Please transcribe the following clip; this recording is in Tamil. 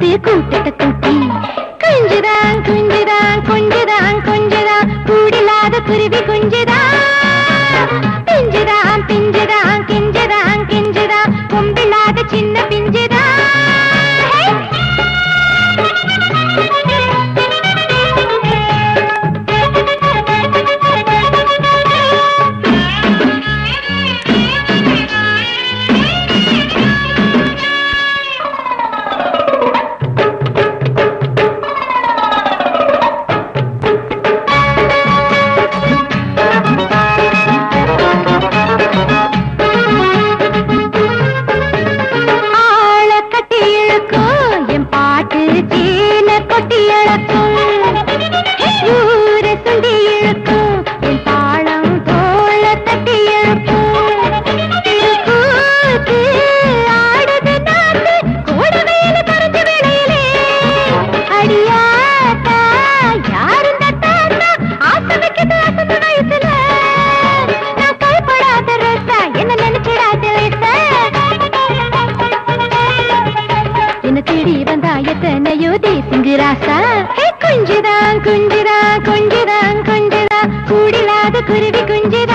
கூட்டத்தை கூட்டி குஞ்சுதான் குஞ்சுதான் குஞ்சுதான் குஞ்சுதான் கூடில்லாத குருவி குஞ்சுதான் பிஞ்சுதான் பிஞ்சுதான் கிஞ்சுதான் கிஞ்சுதான் கொம்பில்லாத சின்ன பிஞ்சுதான் ஆள கட்டி இழுக்கும் என் பாட்டு சீன கொட்டி இழக்கும் ஊர சுண்டி இழுக்கும் என் தாளம் தோள தட்டி இழுக்கும் திருக்கூத்து ஆடுது நாத்து கோட வேல கரைஞ்ச வேளையிலே அடியாத்தா யாருந்த தாத்தா ஆசை வைக்குது அசந்த வயசுல நான் கைப்படாத ரசா என்ன நினைச்சிடாத லேசா என்ன தேடி வந்தா எத்தனையோ தேசுங்கு ராசா ஹே குஞ்சுதான் குஞ்சுதான் குஞ்சுதான் குஞ்சுதான் கூடிலாத குருவி குஞ்சுதான்